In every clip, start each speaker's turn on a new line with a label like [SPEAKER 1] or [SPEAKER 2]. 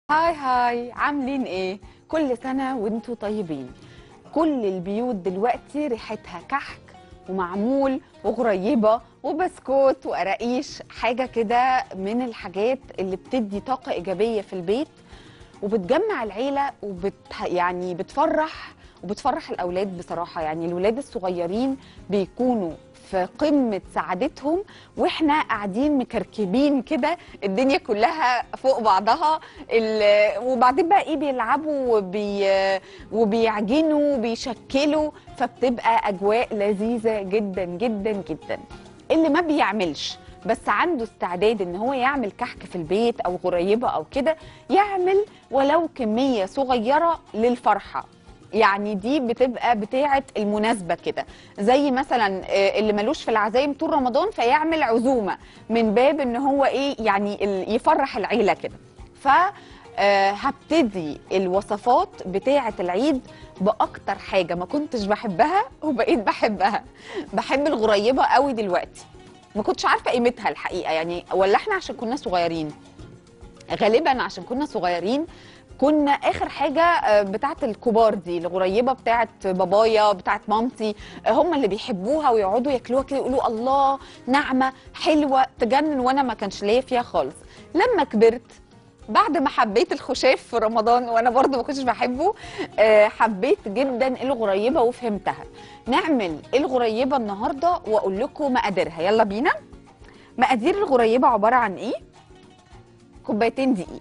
[SPEAKER 1] هاي هاي عاملين ايه كل سنة وانتوا طيبين كل البيوت دلوقتي ريحتها كحك ومعمول وغريبة وبسكوت وقراقيش حاجة كده من الحاجات اللي بتدي طاقة إيجابية في البيت وبتجمع العيلة وبت يعني بتفرح وبتفرح الأولاد بصراحة يعني الولاد الصغيرين بيكونوا في قمة سعادتهم واحنا قاعدين مكركبين كده الدنيا كلها فوق بعضها ال- وبعدين بقى ايه بيلعبوا وبي وبيعجنوا وبيشكلوا فبتبقى اجواء لذيذة جدا جدا جدا اللي ما بيعملش بس عنده استعداد ان هو يعمل كحك في البيت او غريبه او كده يعمل ولو كميه صغيره للفرحه يعني دي بتبقى بتاعه المناسبه كده زي مثلا آه، اللي ملوش في العزايم طول رمضان فيعمل عزومه من باب ان هو ايه يعني ال- يفرح العيله كده ف آه، هبتدي الوصفات بتاعه العيد باكتر حاجه ما كنتش بحبها وبقيت بحبها بحب الغريبه قوي دلوقتي ما كنتش عارفه قيمتها الحقيقه يعني ولا احنا عشان كنا صغيرين غالبا عشان كنا صغيرين كنا اخر حاجه آه، بتاعت الكبار دي الغريبه بتاعت بابايا بتاعت مامتي آه، هم اللي بيحبوها ويقعدوا ياكلوها كده يقولوا الله ناعمه حلوه تجنن وانا ما كانش ليا فيها خالص لما كبرت بعد ما حبيت الخشاف في رمضان وانا برضو ما كنتش بحبه آه، حبيت جدا الغريبه وفهمتها نعمل الغريبه النهارده واقول لكم مقاديرها يلا بينا مقادير الغريبه عباره عن ايه كوبايتين دقيق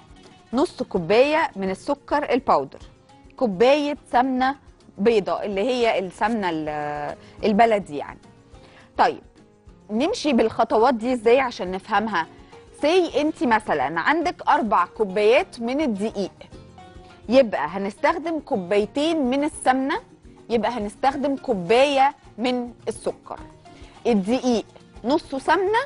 [SPEAKER 1] نص كوبايه من السكر الباودر كوبايه سمنه بيضه اللي هي السمنه ال- البلدي يعني طيب نمشي بالخطوات دي ازاي عشان نفهمها سي انت مثلا عندك اربع كوبايات من الدقيق يبقى هنستخدم كوبايتين من السمنه يبقى هنستخدم كوبايه من السكر الدقيق نصه سمنه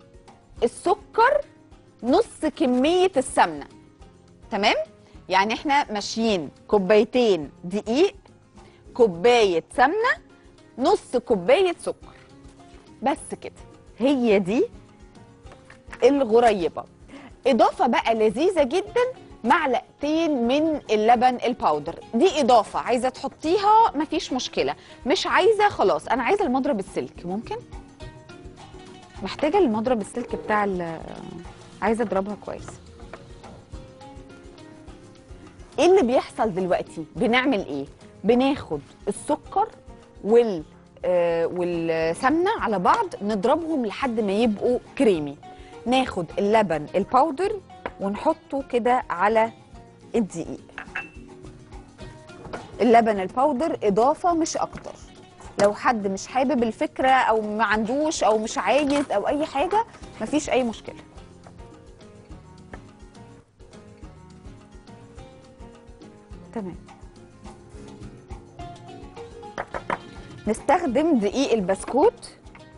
[SPEAKER 1] السكر نص كميه السمنه تمام يعني احنا ماشيين كوبايتين دقيق كوبايه سمنه نص كوبايه سكر بس كده هي دي الغريبه اضافه بقى لذيذه جدا معلقتين من اللبن الباودر دي اضافه عايزه تحطيها مفيش مشكله مش عايزه خلاص انا عايزه المضرب السلك ممكن محتاجه المضرب السلك بتاع ال- عايزه اضربها كويس ايه اللي بيحصل دلوقتي بنعمل ايه بناخد السكر وال آه، والسمنه على بعض نضربهم لحد ما يبقوا كريمي ناخد اللبن الباودر ونحطه كده على الدقيق اللبن الباودر اضافه مش اكتر لو حد مش حابب الفكره او ما عندوش او مش عايز او اي حاجه مفيش اي مشكله تمام نستخدم دقيق البسكوت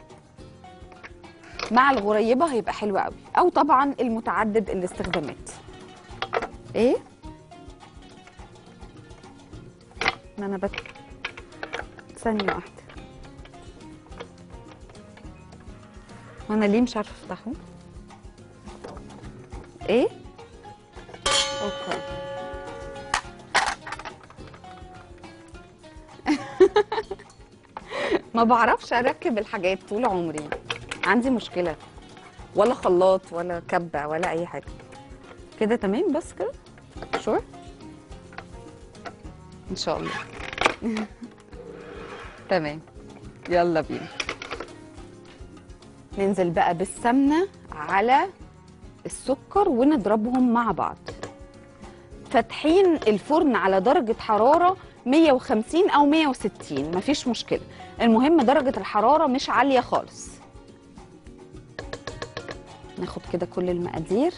[SPEAKER 1] مع الغريبه هيبقى حلو قوي او طبعا المتعدد الاستخدامات ايه ما انا بت ثانيه واحده وانا ليه مش عارفه افتحه ايه اوكي ما بعرفش اركب الحاجات طول عمري عندي مشكله ولا خلاط ولا كبه ولا اي حاجه كده تمام بس كده شور ان شاء الله تمام يلا بينا ننزل بقى بالسمنه على السكر ونضربهم مع بعض فاتحين الفرن على درجة حرارة 150 أو 160 مفيش مشكلة المهم درجة الحرارة مش عالية خالص ناخد كده كل المقادير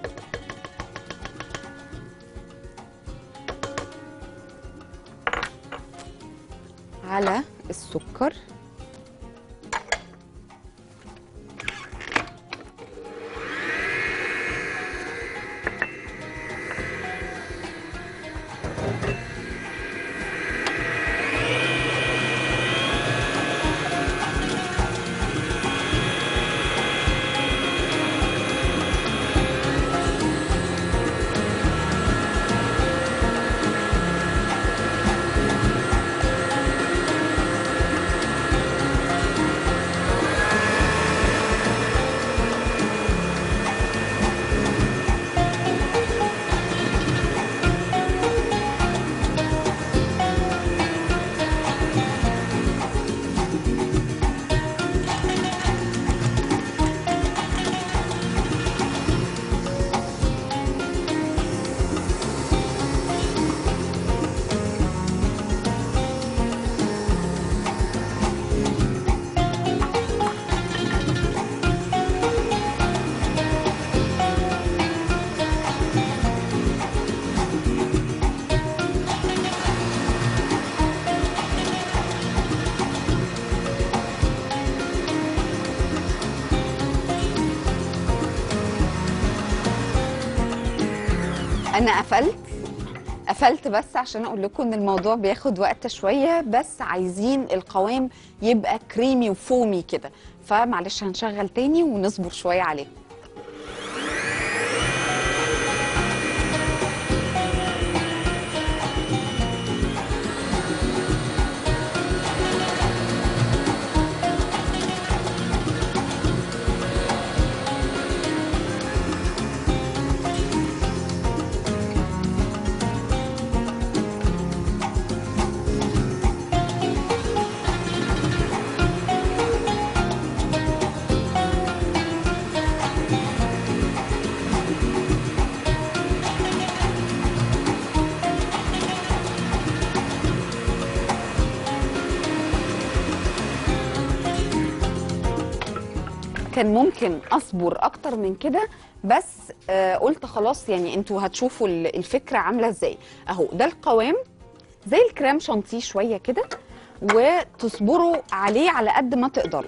[SPEAKER 1] على السكر انا قفلت قفلت بس عشان اقول لكم ان الموضوع بياخد وقت شويه بس عايزين القوام يبقى كريمي وفومي كده فمعلش هنشغل تاني ونصبر شويه عليه كان ممكن اصبر اكتر من كده بس آه قلت خلاص يعني انتوا هتشوفوا ال- الفكره عامله ازاي اهو ده القوام زي الكريم شانتيه شويه كده وتصبروا عليه على قد ما تقدروا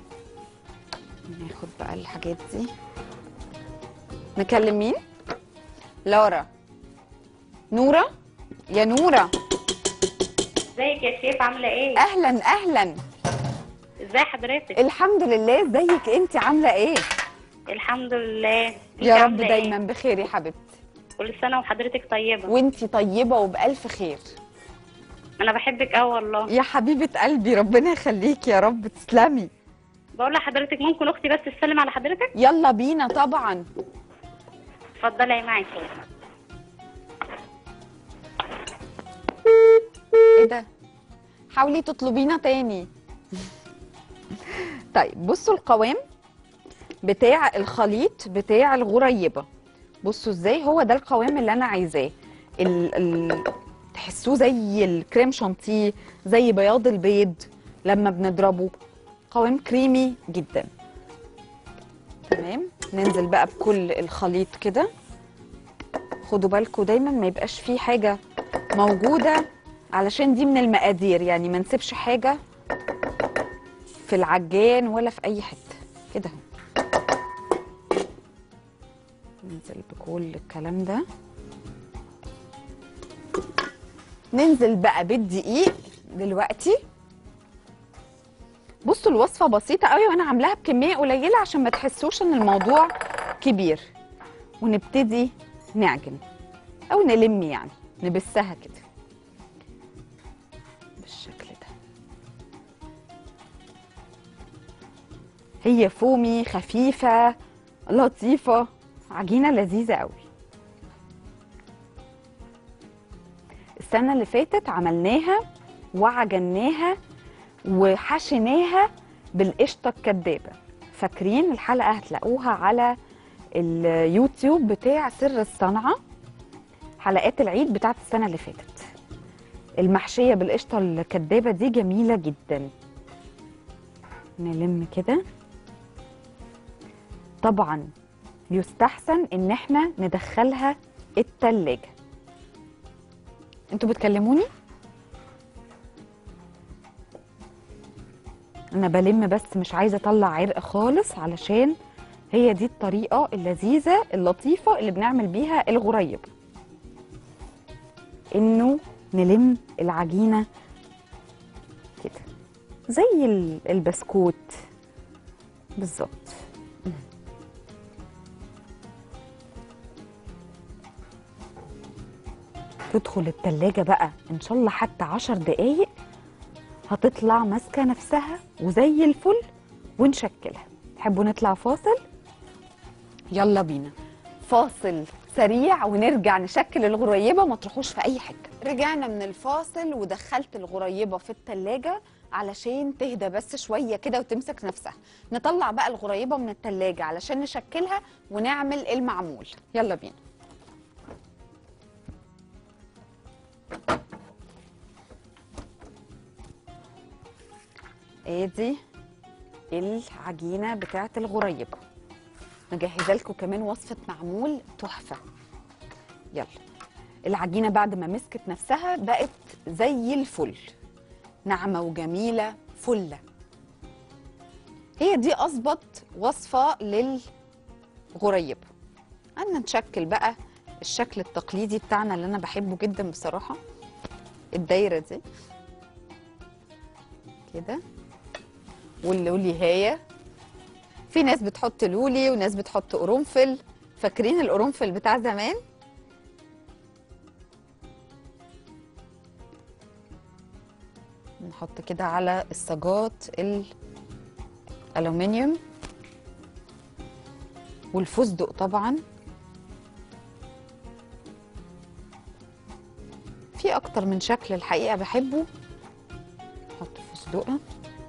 [SPEAKER 1] ناخد بقى الحاجات دي نكلم مين لارا نوره يا نوره
[SPEAKER 2] ازيك يا شيف عامله ايه
[SPEAKER 1] اهلا اهلا
[SPEAKER 2] ازاي حضرتك
[SPEAKER 1] الحمد لله ازيك انت عامله ايه
[SPEAKER 2] الحمد لله انت
[SPEAKER 1] يا رب
[SPEAKER 2] عاملة إيه؟
[SPEAKER 1] دايما بخير يا حبيبتي
[SPEAKER 2] كل سنه وحضرتك طيبه
[SPEAKER 1] وانتي طيبه وبالف خير
[SPEAKER 2] انا بحبك قوي والله
[SPEAKER 1] يا حبيبه قلبي ربنا يخليك يا رب تسلمي
[SPEAKER 2] بقول لحضرتك ممكن اختي بس تسلم على حضرتك
[SPEAKER 1] يلا بينا طبعا
[SPEAKER 2] اتفضلي يا معي
[SPEAKER 1] ايه ده حاولي تطلبينا تاني طيب بصوا القوام بتاع الخليط بتاع الغريبه بصوا ازاي هو ده القوام اللي انا عايزاه ال... ال... تحسوه زي الكريم شانتيه زي بياض البيض لما بنضربه قوام كريمي جدا تمام ننزل بقى بكل الخليط كده خدوا بالكم دايما ما يبقاش فيه حاجه موجوده علشان دي من المقادير يعني ما نسيبش حاجه في العجان ولا في اي حته كده اهو ننزل بكل الكلام ده ننزل بقى بالدقيق دلوقتي بصوا الوصفه بسيطه قوي وانا عاملاها بكميه قليله عشان ما تحسوش ان الموضوع كبير ونبتدي نعجن او نلم يعني نبسها كده بالشكل ده هي فومي خفيفة لطيفة عجينة لذيذة قوي السنة اللي فاتت عملناها وعجناها وحشيناها بالقشطة الكدابة فاكرين الحلقة هتلاقوها على اليوتيوب بتاع سر الصنعة حلقات العيد بتاعت السنة اللي فاتت المحشية بالقشطة الكدابة دي جميلة جدا نلم كده طبعا يستحسن ان احنا ندخلها التلاجة انتوا بتكلموني انا بلم بس مش عايزة اطلع عرق خالص علشان هي دي الطريقة اللذيذة اللطيفة اللي بنعمل بيها الغريب انه نلم العجينة كده زي ال- البسكوت بالظبط تدخل التلاجة بقى ان شاء الله حتى عشر دقايق هتطلع ماسكة نفسها وزي الفل ونشكلها تحبوا نطلع فاصل يلا بينا فاصل سريع ونرجع نشكل الغريبه ما تروحوش في اي حته رجعنا من الفاصل ودخلت الغريبه في التلاجة علشان تهدى بس شويه كده وتمسك نفسها نطلع بقى الغريبه من التلاجة علشان نشكلها ونعمل المعمول يلا بينا ادي العجينه بتاعه الغريبه مجهزه لكم كمان وصفه معمول تحفه يلا العجينه بعد ما مسكت نفسها بقت زي الفل ناعمه وجميله فله هي دي اظبط وصفه للغريب عندنا نشكل بقى الشكل التقليدي بتاعنا اللي انا بحبه جدا بصراحه الدايره دي كده واللوليهايه في ناس بتحط لولي وناس بتحط قرنفل فاكرين القرنفل بتاع زمان نحط كده على الصاجات الالومنيوم والفستق طبعا في اكتر من شكل الحقيقه بحبه نحط فستقه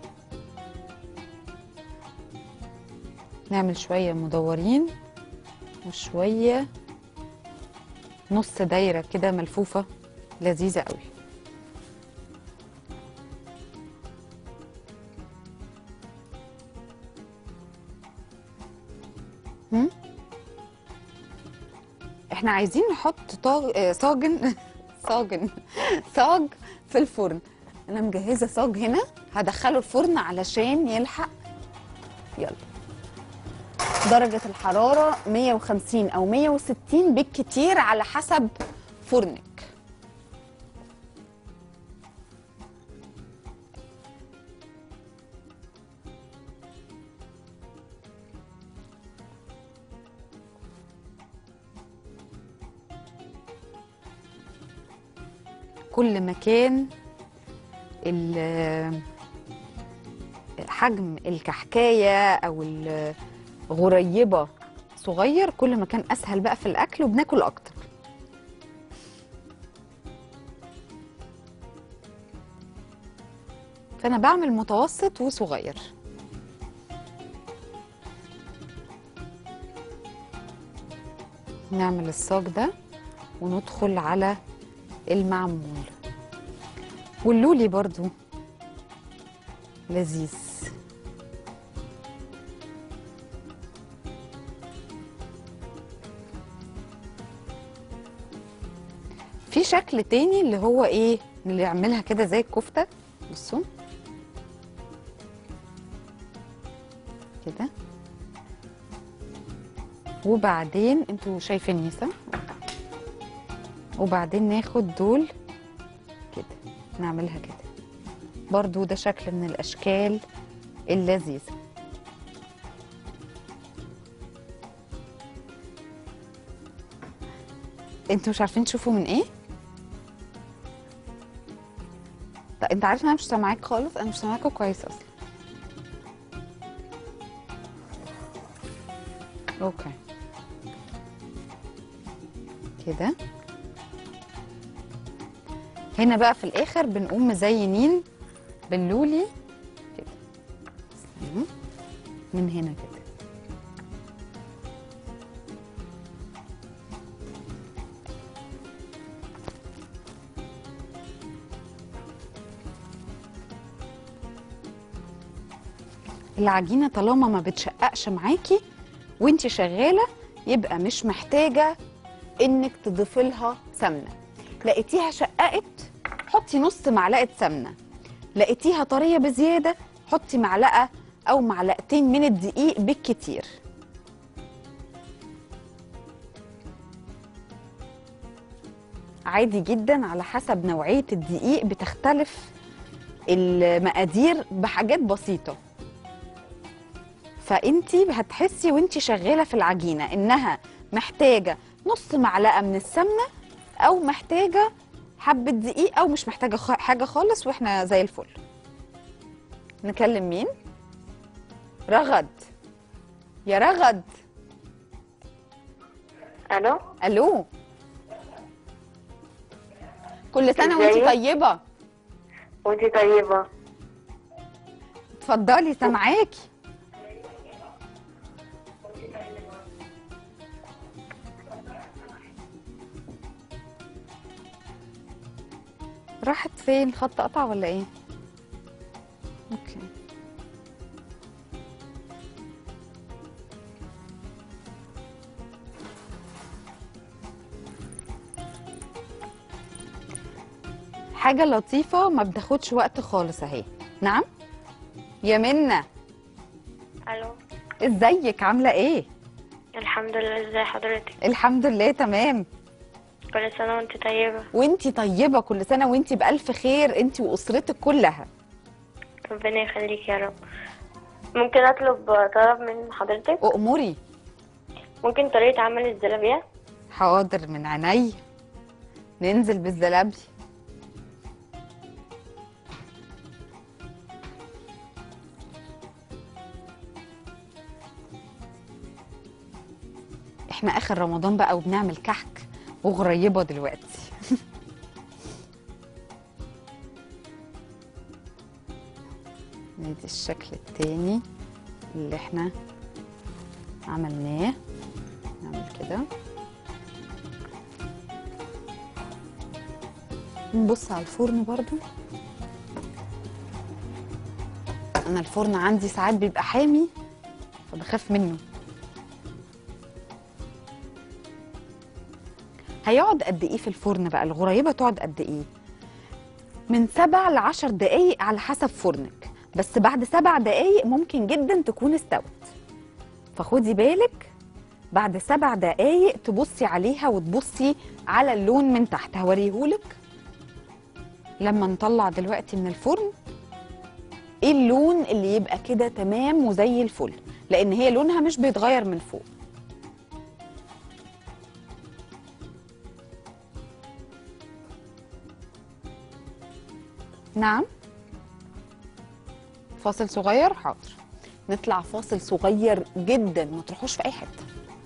[SPEAKER 1] نعمل شويه مدورين وشويه نص دايره كده ملفوفه لذيذه قوي هم؟ احنا عايزين نحط طاج... آه، صاجن صاجن صاج في الفرن انا مجهزه صاج هنا هدخله الفرن علشان يلحق يلا درجة الحرارة 150 أو 160 بالكتير على حسب فرنك كل ما كان ال- حجم الكحكايه او الغريبه صغير كل ما كان اسهل بقى في الاكل وبناكل اكتر فانا بعمل متوسط وصغير نعمل الصاج ده وندخل على المعمول واللولي برضو لذيذ في شكل تاني اللي هو ايه اللي يعملها كده زي الكفته بصوا كده وبعدين انتوا شايفيني صح وبعدين ناخد دول كده نعملها كده برضو ده شكل من الاشكال اللذيذه انتوا مش عارفين تشوفوا من ايه طب انت عارف ان انا مش سامعاك خالص انا مش سامعاكوا كويس اصلا اوكي كده هنا بقى في الاخر بنقوم مزينين باللولي كده استنوا. من هنا كده العجينه طالما ما بتشققش معاكي وانت شغاله يبقى مش محتاجه انك تضيفي لها سمنه لقيتيها شققت حطي نص معلقه سمنه لقيتيها طريه بزياده حطي معلقه او معلقتين من الدقيق بالكتير عادي جدا على حسب نوعيه الدقيق بتختلف المقادير بحاجات بسيطه فانتي هتحسي وانتي شغاله في العجينه انها محتاجه نص معلقه من السمنه او محتاجه حبه دقيق او مش محتاجه خ- حاجه خالص واحنا زي الفل نكلم مين رغد يا رغد
[SPEAKER 2] الو
[SPEAKER 1] الو كل سنه وانتي
[SPEAKER 2] ازيك؟
[SPEAKER 1] طيبه
[SPEAKER 2] وانتي طيبة
[SPEAKER 1] اتفضلي سامعاكي راحت فين خط قطع ولا ايه اوكي حاجة لطيفة ما بتاخدش وقت خالص اهي نعم يا منى
[SPEAKER 2] الو
[SPEAKER 1] ازيك عاملة ايه
[SPEAKER 2] الحمد لله ازي حضرتك
[SPEAKER 1] الحمد لله تمام
[SPEAKER 2] كل سنة وانت طيبة
[SPEAKER 1] وانتي طيبه كل سنه وانتي بالف خير انتي واسرتك كلها
[SPEAKER 2] ربنا يخليك يا رب ممكن أطلب طلب من حضرتك
[SPEAKER 1] أؤمري
[SPEAKER 2] ممكن طريقة عمل الزلابية
[SPEAKER 1] حاضر من عيني ننزل بالزلابي احنا اخر رمضان بقى وبنعمل كحك وغريبه دلوقتي ندي الشكل التاني اللي احنا عملناه نعمل كده نبص على الفرن برضو انا الفرن عندي ساعات بيبقى حامي فبخاف منه هيقعد قد ايه في الفرن بقى الغريبه تقعد قد ايه من سبع لعشر دقايق على حسب فرنك بس بعد سبع دقايق ممكن جدا تكون استوت فخدي بالك بعد سبع دقايق تبصي عليها وتبصي على اللون من تحت هوريهولك لما نطلع دلوقتي من الفرن ايه اللون اللي يبقى كده تمام وزي الفل لان هي لونها مش بيتغير من فوق نعم فاصل صغير حاضر نطلع فاصل صغير جدا ما تروحوش في اي حته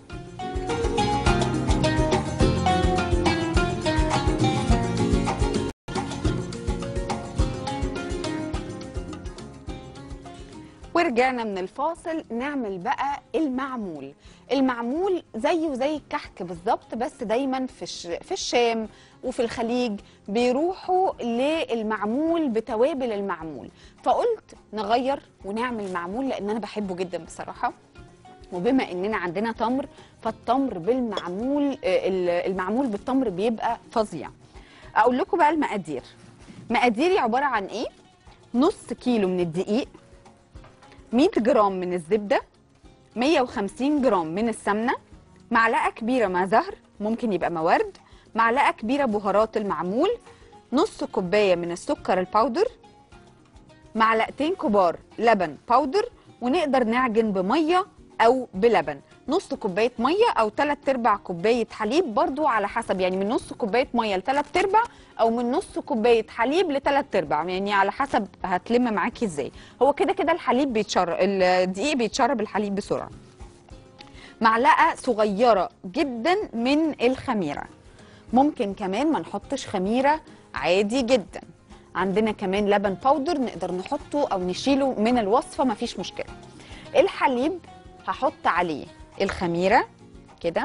[SPEAKER 1] ورجعنا من الفاصل نعمل بقى المعمول المعمول زيه زي الكحك بالظبط بس دايما في الش... في الشام وفي الخليج بيروحوا للمعمول بتوابل المعمول فقلت نغير ونعمل معمول لان انا بحبه جدا بصراحه وبما اننا عندنا تمر فالتمر بالمعمول آه، ال- المعمول بالتمر بيبقى فظيع اقول لكم بقى المقادير مقاديري عباره عن ايه نص كيلو من الدقيق 100 جرام من الزبده 150 جرام من السمنه معلقه كبيره مع زهر ممكن يبقى موارد معلقه كبيره بهارات المعمول نص كوبايه من السكر الباودر معلقتين كبار لبن باودر ونقدر نعجن بميه او بلبن نص كوبايه ميه او 3 ارباع كوبايه حليب برضو على حسب يعني من نص كوبايه ميه ل 3 ارباع او من نص كوبايه حليب ل 3 ارباع يعني على حسب هتلم معاكي ازاي هو كده كده الحليب بيتشرب الدقيق بيتشرب الحليب بسرعه معلقه صغيره جدا من الخميره ممكن كمان ما نحطش خميره عادي جدا عندنا كمان لبن باودر نقدر نحطه او نشيله من الوصفه مفيش مشكله الحليب هحط عليه الخميره كده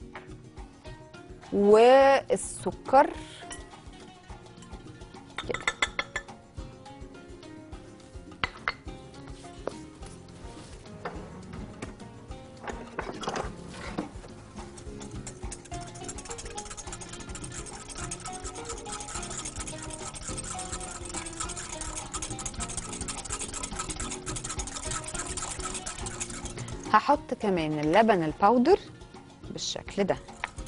[SPEAKER 1] والسكر كده هحط كمان اللبن الباودر بالشكل ده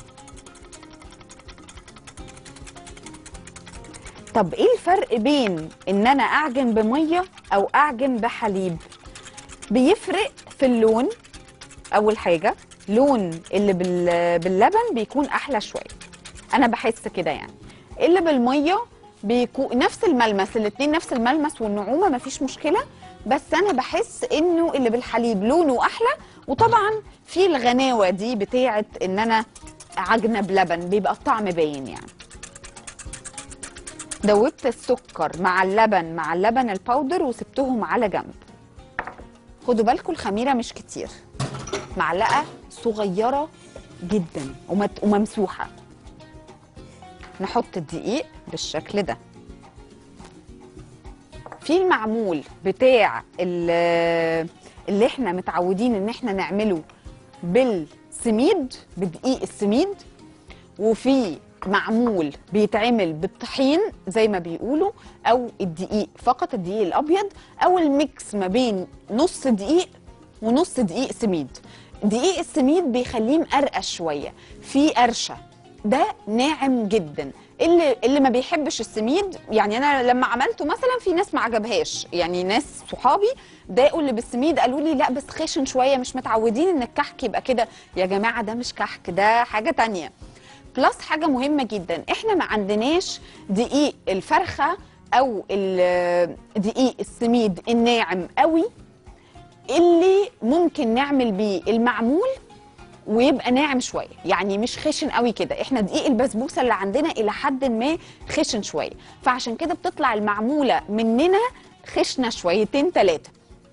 [SPEAKER 1] طب ايه الفرق بين ان انا اعجن بميه او اعجن بحليب بيفرق في اللون اول حاجه لون اللي بال- باللبن بيكون احلى شويه انا بحس كده يعني اللي بالميه بيكون نفس الملمس الاتنين نفس الملمس والنعومه مفيش مشكله بس انا بحس انه اللي بالحليب لونه احلى وطبعا في الغناوه دي بتاعه ان انا عجنه بلبن بيبقى الطعم باين يعني دوبت السكر مع اللبن مع اللبن الباودر وسبتهم على جنب خدوا بالكم الخميره مش كتير معلقه صغيره جدا ومت- وممسوحه نحط الدقيق بالشكل ده في المعمول بتاع ال- اللي احنا متعودين ان احنا نعمله بالسميد بدقيق السميد وفي معمول بيتعمل بالطحين زي ما بيقولوا او الدقيق فقط الدقيق الابيض او الميكس ما بين نص دقيق ونص دقيق سميد دقيق السميد بيخليه مقرقش شويه في قرشه ده ناعم جدا اللي اللي ما بيحبش السميد يعني انا لما عملته مثلا في ناس ما عجبهاش يعني ناس صحابي ضاقوا اللي بالسميد قالوا لي لا بس خشن شويه مش متعودين ان الكحك يبقى كده يا جماعه ده مش كحك ده حاجه تانية بلس حاجه مهمه جدا احنا ما عندناش دقيق الفرخه او ال- دقيق السميد الناعم قوي اللي ممكن نعمل بيه المعمول ويبقى ناعم شويه يعني مش خشن قوي كده احنا دقيق البسبوسه اللي عندنا الى حد ما خشن شويه فعشان كده بتطلع المعموله مننا خشنه شويتين ثلاثه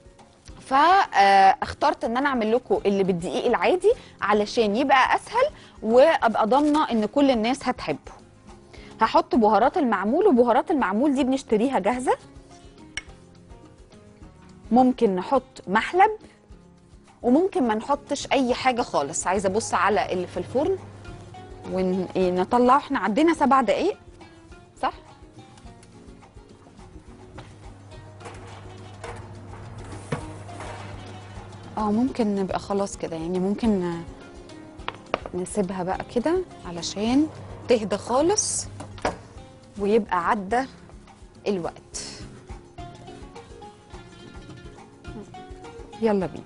[SPEAKER 1] فاخترت ان انا اعمل لكم اللي بالدقيق العادي علشان يبقى اسهل وابقى ضامنه ان كل الناس هتحبه هحط بهارات المعمول وبهارات المعمول دي بنشتريها جاهزه ممكن نحط محلب وممكن ما نحطش اي حاجه خالص عايزه ابص على اللي في الفرن ونطلعه احنا عندنا سبع دقايق صح اه ممكن نبقى خلاص كده يعني ممكن ن- نسيبها بقى كده علشان تهدى خالص ويبقى عدى الوقت يلا بينا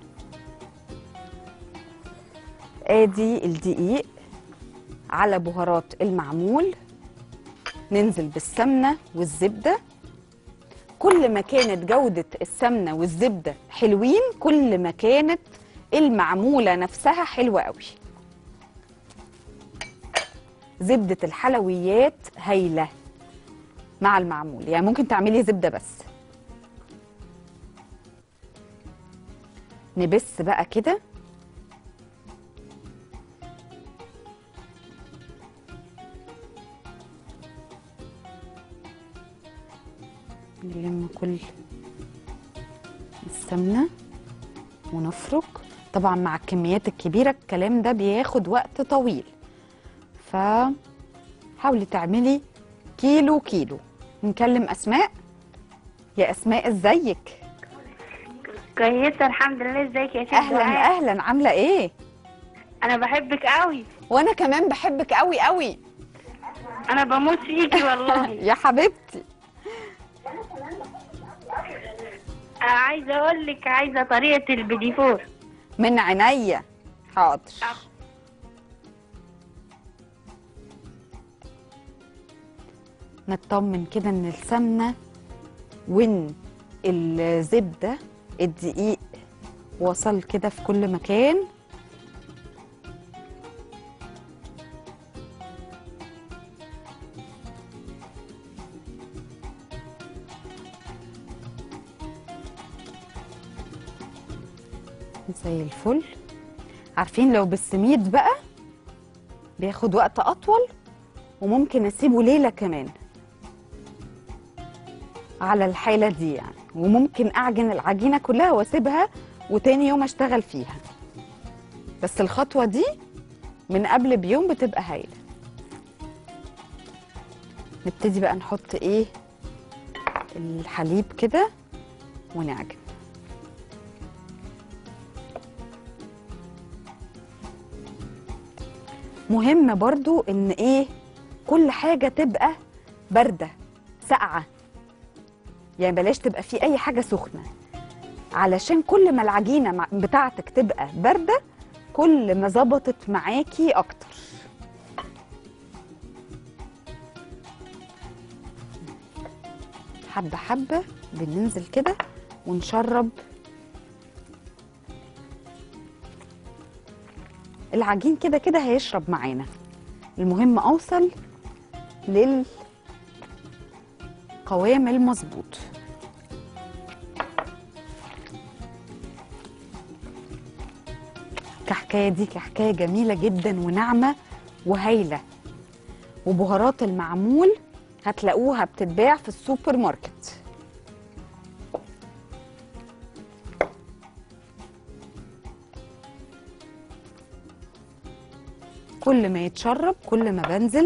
[SPEAKER 1] ادي الدقيق على بهارات المعمول ننزل بالسمنه والزبده كل ما كانت جوده السمنه والزبده حلوين كل ما كانت المعموله نفسها حلوه قوي زبده الحلويات هايله مع المعمول يعني ممكن تعملي زبده بس نبس بقى كده نلم كل السمنة ونفرك طبعا مع الكميات الكبيرة الكلام ده بياخد وقت طويل فحاولي تعملي كيلو كيلو نكلم أسماء يا أسماء ازيك
[SPEAKER 2] كويسة الحمد لله ازيك يا شيخ
[SPEAKER 1] أهلا
[SPEAKER 2] دعاء؟
[SPEAKER 1] أهلا عاملة إيه
[SPEAKER 2] انا بحبك قوي
[SPEAKER 1] وأنا كمان بحبك قوي قوي
[SPEAKER 2] انا بموت فيكي والله
[SPEAKER 1] يا حبيبتي
[SPEAKER 2] آه، عايزة اقول لك عايزة طريقة البيديفور
[SPEAKER 1] من عينيا حاضر نطمن كده ان السمنه وان الزبده الدقيق وصل كده في كل مكان زي الفل عارفين لو بالسميد بقى بياخد وقت اطول وممكن اسيبه ليله كمان على الحاله دي يعني وممكن اعجن العجينه كلها واسيبها وتاني يوم اشتغل فيها بس الخطوه دي من قبل بيوم بتبقى هايله نبتدي بقى نحط ايه الحليب كده ونعجن مهم برضو ان ايه كل حاجه تبقى بارده ساقعه يعني بلاش تبقى في اي حاجه سخنه علشان كل ما العجينه مع- بتاعتك تبقى بارده كل ما ظبطت معاكي اكتر حبه حبه بننزل كده ونشرب العجين كده كده هيشرب معانا المهم اوصل للقوام المظبوط كحكايه دي كحكايه جميله جدا وناعمه وهايله وبهارات المعمول هتلاقوها بتتباع في السوبر ماركت كل ما يتشرب كل ما بنزل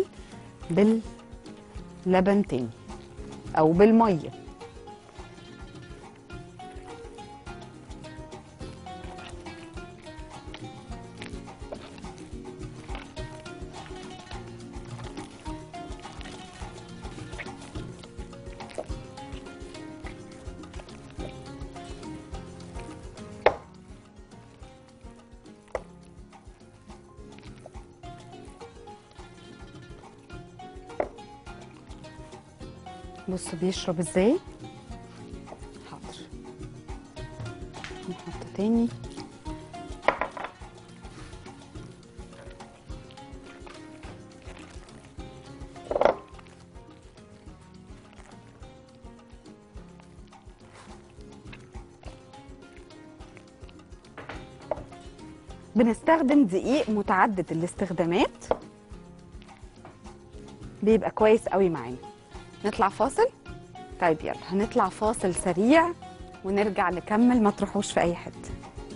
[SPEAKER 1] باللبن تاني او بالميه بص بيشرب ازاي حاضر نحط تاني بنستخدم دقيق متعدد الاستخدامات بيبقى كويس قوي معانا نطلع فاصل طيب يلا هنطلع فاصل سريع ونرجع نكمل ما تروحوش في اي حته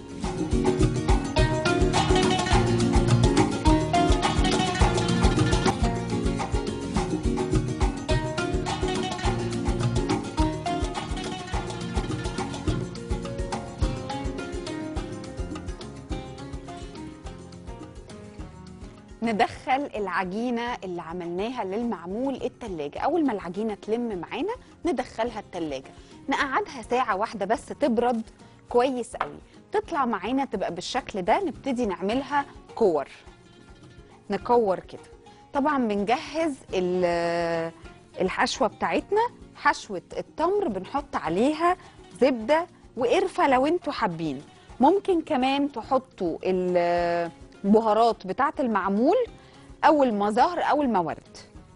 [SPEAKER 1] ندخل العجينة اللي عملناها للمعمول التلاجة أول ما العجينة تلم معانا ندخلها التلاجة نقعدها ساعة واحدة بس تبرد كويس قوي تطلع معانا تبقى بالشكل ده نبتدي نعملها كور نكور كده طبعا بنجهز ال- الحشوة بتاعتنا حشوة التمر بنحط عليها زبدة وقرفة لو انتوا حابين ممكن كمان تحطوا البهارات بتاعة المعمول أو المزهر أو المورد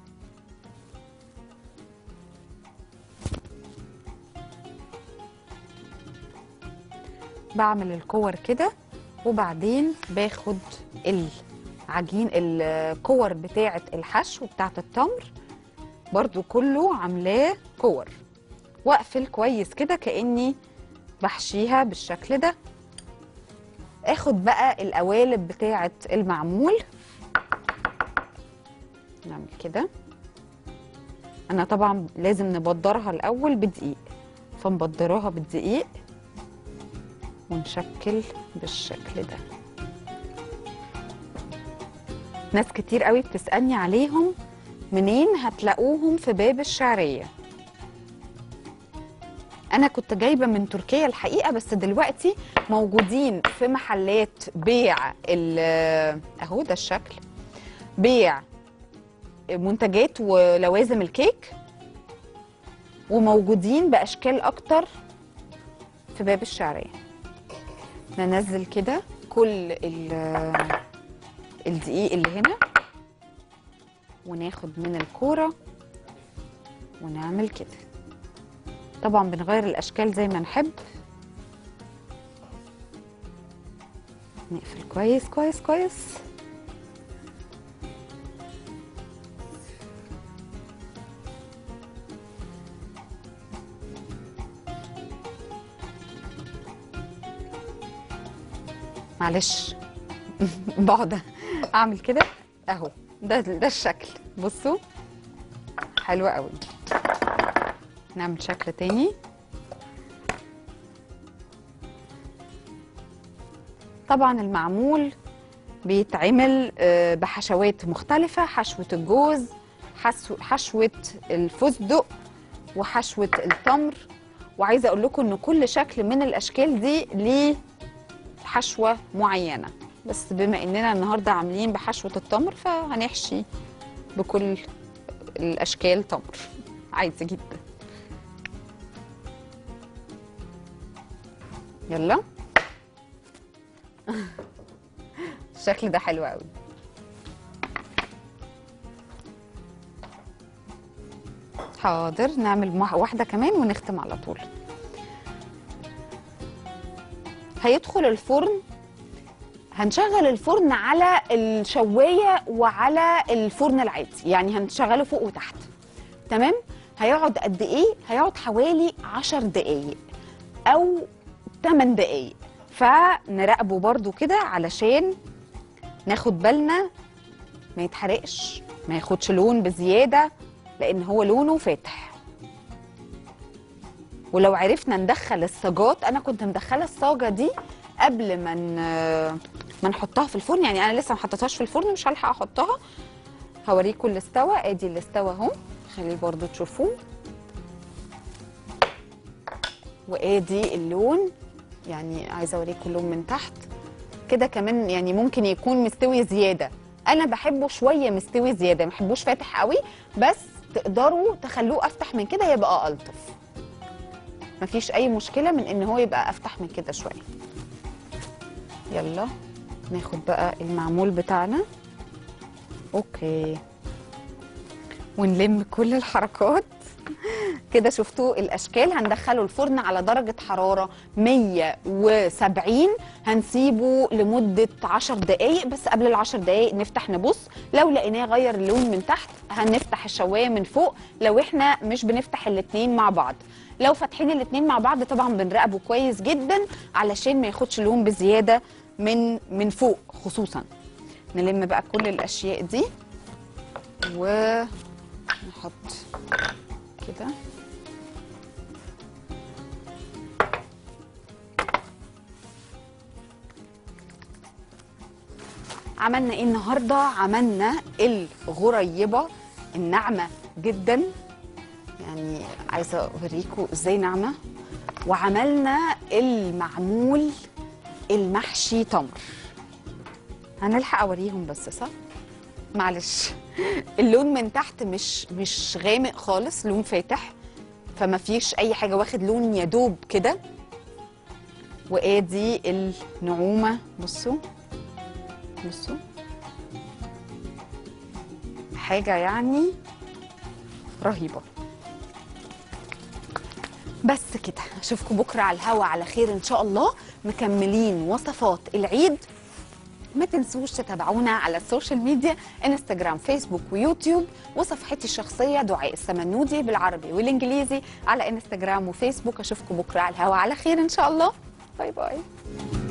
[SPEAKER 1] بعمل الكور كده وبعدين باخد العجين الكور بتاعة الحشو بتاعة التمر برضو كله عاملاه كور واقفل كويس كده كأني بحشيها بالشكل ده اخد بقى القوالب بتاعة المعمول نعمل كده انا طبعا لازم نبدرها الاول بدقيق فنبدراها بالدقيق ونشكل بالشكل ده ناس كتير قوي بتسألني عليهم منين هتلاقوهم في باب الشعرية أنا كنت جايبة من تركيا الحقيقة بس دلوقتي موجودين في محلات بيع ال- أهو ده الشكل بيع منتجات ولوازم الكيك وموجودين بأشكال أكتر في باب الشعرية ننزل كده كل ال- الدقيق اللي هنا وناخد من الكورة ونعمل كده طبعا بنغير الأشكال زي ما نحب نقفل كويس كويس كويس معلش بقعد اعمل كده اهو ده ده الشكل بصوا حلو قوي نعمل شكل تاني طبعا المعمول بيتعمل آه، بحشوات مختلفة حشوة الجوز حسو- حشوة الفستق وحشوة التمر وعايزة أقول لكم إن كل شكل من الأشكال دي ليه حشوة معينة بس بما إننا النهاردة عاملين بحشوة التمر فهنحشي بكل الأشكال تمر عادي جدا يلا الشكل ده حلو قوي حاضر نعمل مح- واحدة كمان ونختم على طول هيدخل الفرن هنشغل الفرن على الشواية وعلى الفرن العادي يعني هنشغله فوق وتحت تمام هيقعد قد ايه هيقعد حوالي 10 دقايق او 8 دقايق فنراقبه برضو كده علشان ناخد بالنا ما يتحرقش ما ياخدش لون بزياده لان هو لونه فاتح ولو عرفنا ندخل الصاجات انا كنت مدخله الصاجه دي قبل ما ن- ما نحطها في الفرن يعني انا لسه ما حطيتهاش في الفرن مش هلحق احطها هوريكم اللي استوى ادي اللي استوى اهو خليه برضو تشوفوه وادي اللون يعني عايزه اوريكم اللون من تحت كده كمان يعني ممكن يكون مستوي زياده انا بحبه شويه مستوي زياده ما بحبوش فاتح قوي بس تقدروا تخلوه افتح من كده يبقى الطف مفيش اي مشكله من ان هو يبقى افتح من كده شويه يلا ناخد بقى المعمول بتاعنا اوكي ونلم كل الحركات كده شفتوا الاشكال هندخله الفرن على درجه حراره 170 هنسيبه لمده 10 دقائق بس قبل ال 10 دقائق نفتح نبص لو لقيناه غير اللون من تحت هنفتح الشوايه من فوق لو احنا مش بنفتح الاتنين مع بعض لو فاتحين الاتنين مع بعض طبعا بنراقبه كويس جدا علشان ما ياخدش لون بزياده من من فوق خصوصا نلم بقى كل الاشياء دي ونحط كده عملنا ايه النهارده عملنا الغريبه الناعمه جدا يعني عايزه اوريكم ازاي ناعمه وعملنا المعمول المحشي تمر هنلحق اوريهم بس صح معلش اللون من تحت مش مش غامق خالص لون فاتح فما فيش اي حاجه واخد لون يدوب كده وادي النعومه بصوا بصوا حاجه يعني رهيبه بس كده اشوفكم بكره على الهوا على خير ان شاء الله مكملين وصفات العيد ما تنسوش تتابعونا على السوشيال ميديا انستجرام فيسبوك ويوتيوب وصفحتي الشخصيه دعاء السمنودي بالعربي والانجليزي على انستجرام وفيسبوك اشوفكم بكره على الهوا على خير ان شاء الله باي باي